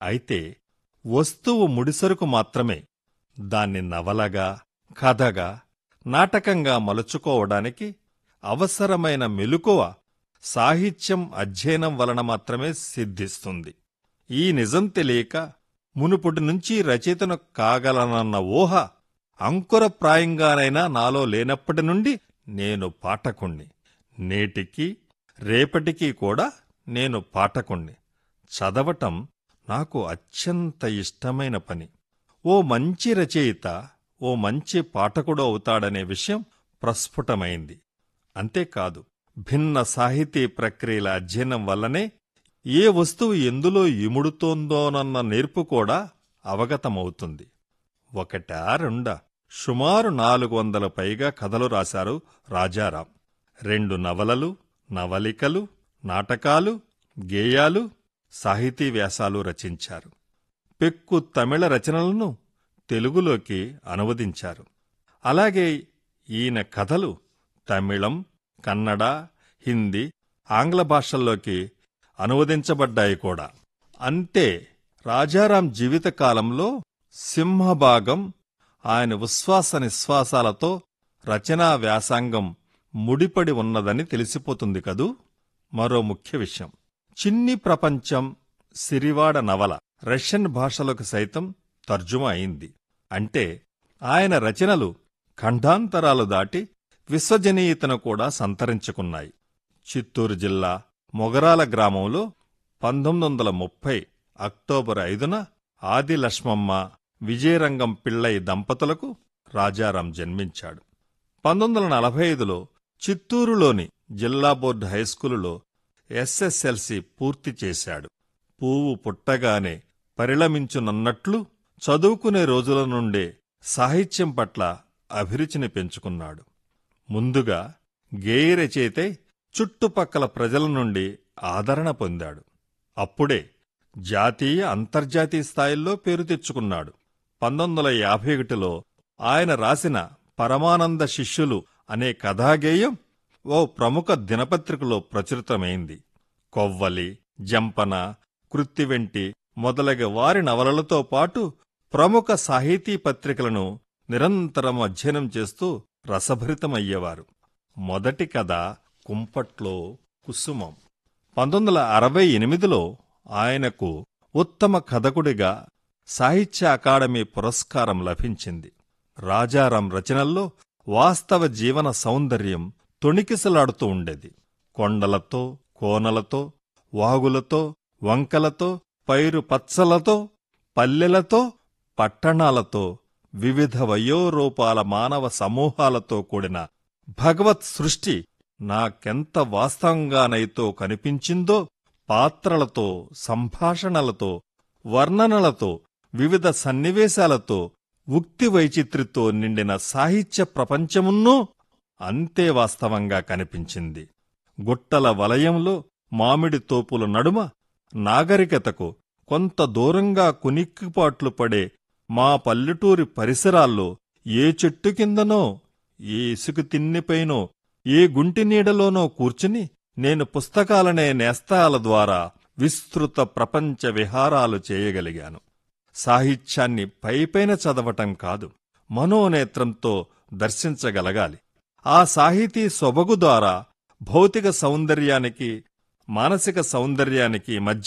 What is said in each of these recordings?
అయితే వస్తువు ముడిసరుకు మాత్రమే దాన్ని నవలగా కథగా నాటకంగా మలుచుకోవడానికి అవసరమైన మెలకువ సాహిత్యం అధ్యయనం వలన మాత్రమే సిద్ధిస్తుంది ఈ నిజం తెలియక మునుపటి నుంచి రచయితను కాగలనన్న ఊహ అంకురప్రాయంగానైనా నాలో లేనప్పటి నుండి నేను పాఠకుణ్ణి నేటికి రేపటికి కూడా నేను పాఠకుణ్ణి చదవటం నాకు అత్యంత ఇష్టమైన పని ఓ మంచి రచయిత ఓ మంచి పాఠకుడు అవుతాడనే విషయం ప్రస్ఫుటమైంది అంతేకాదు భిన్న సాహితీ ప్రక్రియల అధ్యయనం వల్లనే ఏ వస్తువు ఎందులో ఇముడుతోందోనన్న నేర్పు కూడా అవగతమవుతుంది ఒకటా రెండా సుమారు నాలుగు వందల పైగా కథలు రాశారు రాజారాం రెండు నవలలు నవలికలు నాటకాలు గేయాలు సాహితీ వ్యాసాలు రచించారు పెక్కు తమిళ రచనలను తెలుగులోకి అనువదించారు అలాగే ఈయన కథలు తమిళం కన్నడ హిందీ ఆంగ్ల భాషల్లోకి అనువదించబడ్డాయి కూడా అంతే రాజారాం జీవితకాలంలో సింహభాగం ఆయన ఉశ్వాస నిశ్వాసాలతో రచనా వ్యాసాంగం ముడిపడి ఉన్నదని తెలిసిపోతుంది కదూ మరో ముఖ్య విషయం చిన్ని ప్రపంచం సిరివాడ నవల రష్యన్ భాషలకు సైతం తర్జుమా అయింది అంటే ఆయన రచనలు ఖండాంతరాలు దాటి విశ్వజనీయతను కూడా సంతరించుకున్నాయి చిత్తూరు జిల్లా మొగరాల గ్రామంలో పంతొమ్మిది వందల ముప్పై అక్టోబర్ ఐదున ఆదిలక్ష్మమ్మ విజయరంగం పిళ్ళై దంపతులకు రాజారాం జన్మించాడు పంతొమ్మిది వందల నలభై ఐదులో చిత్తూరులోని జిల్లా బోర్డు హైస్కూలులో ఎస్ఎస్ఎల్సి పూర్తి చేశాడు పువ్వు పుట్టగానే పరిణమించునన్నట్లు చదువుకునే రోజుల నుండే సాహిత్యం పట్ల అభిరుచిని పెంచుకున్నాడు ముందుగా గేయ రచయితే చుట్టుపక్కల ప్రజల నుండి ఆదరణ పొందాడు అప్పుడే జాతీయ అంతర్జాతీయ స్థాయిల్లో పేరు తెచ్చుకున్నాడు పంతొమ్మిది వందల యాభై ఒకటిలో ఆయన రాసిన పరమానంద శిష్యులు అనే కథాగేయం ఓ ప్రముఖ దినపత్రికలో ప్రచురితమైంది కొవ్వలి జంపన కృత్తివెంటి మొదలగు వారి నవలలతో పాటు ప్రముఖ సాహితీ పత్రికలను నిరంతరం అధ్యయనం చేస్తూ రసభరితమయ్యేవారు మొదటి కథ కుంపట్లో కుసుమం పంతొమ్మిది వందల అరవై ఎనిమిదిలో ఆయనకు ఉత్తమ కథకుడిగా సాహిత్య అకాడమీ పురస్కారం లభించింది రాజారాం రచనల్లో వాస్తవ జీవన సౌందర్యం తొణికిసలాడుతూ ఉండేది కొండలతో కోనలతో వాగులతో వంకలతో పైరు పచ్చలతో పల్లెలతో పట్టణాలతో వివిధ వయోరూపాల మానవ సమూహాలతో కూడిన భగవత్ సృష్టి నాకెంత వాస్తవంగానైతో కనిపించిందో పాత్రలతో సంభాషణలతో వర్ణనలతో వివిధ సన్నివేశాలతో ఉక్తి వైచిత్రితో నిండిన సాహిత్య ప్రపంచమున్నూ అంతే వాస్తవంగా కనిపించింది గుట్టల వలయంలో మామిడి తోపుల నడుమ నాగరికతకు కొంత దూరంగా కునిక్కిపాట్లు పడే మా పల్లెటూరి పరిసరాల్లో ఏ చెట్టు కిందనో ఏ ఇసుక తిన్నిపైనో ఏ గుంటి నీడలోనో కూర్చుని నేను పుస్తకాలనే నేస్తాల ద్వారా విస్తృత ప్రపంచ విహారాలు చేయగలిగాను సాహిత్యాన్ని పైపైన చదవటం కాదు మనోనేత్రంతో దర్శించగలగాలి ఆ సాహితీ సొబగు ద్వారా భౌతిక సౌందర్యానికి మానసిక సౌందర్యానికి మధ్య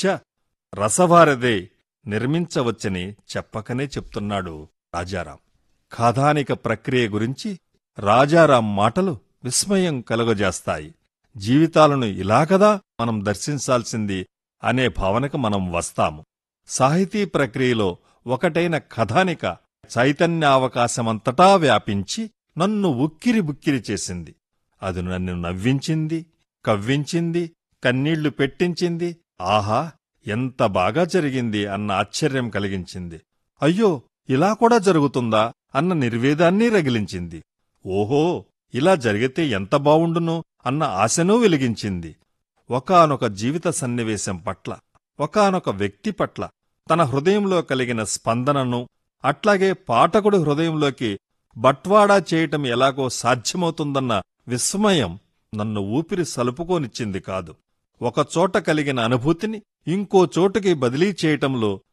రసవారదే నిర్మించవచ్చని చెప్పకనే చెప్తున్నాడు రాజారాం కథానిక ప్రక్రియ గురించి రాజారాం మాటలు విస్మయం కలుగజేస్తాయి జీవితాలను ఇలా కదా మనం దర్శించాల్సింది అనే భావనకు మనం వస్తాము సాహితీ ప్రక్రియలో ఒకటైన కథానిక చైతన్యావకాశమంతటా వ్యాపించి నన్ను ఉక్కిరి బుక్కిరి చేసింది అది నన్ను నవ్వించింది కవ్వించింది కన్నీళ్లు పెట్టించింది ఆహా ఎంత బాగా జరిగింది అన్న ఆశ్చర్యం కలిగించింది అయ్యో ఇలా కూడా జరుగుతుందా అన్న నిర్వేదాన్ని రగిలించింది ఓహో ఇలా జరిగితే ఎంత బావుండును అన్న ఆశనూ వెలిగించింది ఒకానొక జీవిత సన్నివేశం పట్ల ఒకానొక వ్యక్తి పట్ల తన హృదయంలో కలిగిన స్పందనను అట్లాగే పాఠకుడి హృదయంలోకి బట్వాడా చేయటం ఎలాగో సాధ్యమవుతుందన్న విస్మయం నన్ను ఊపిరి సలుపుకోనిచ్చింది కాదు ఒకచోట కలిగిన అనుభూతిని ఇంకో చోటుకి బదిలీ చేయటంలో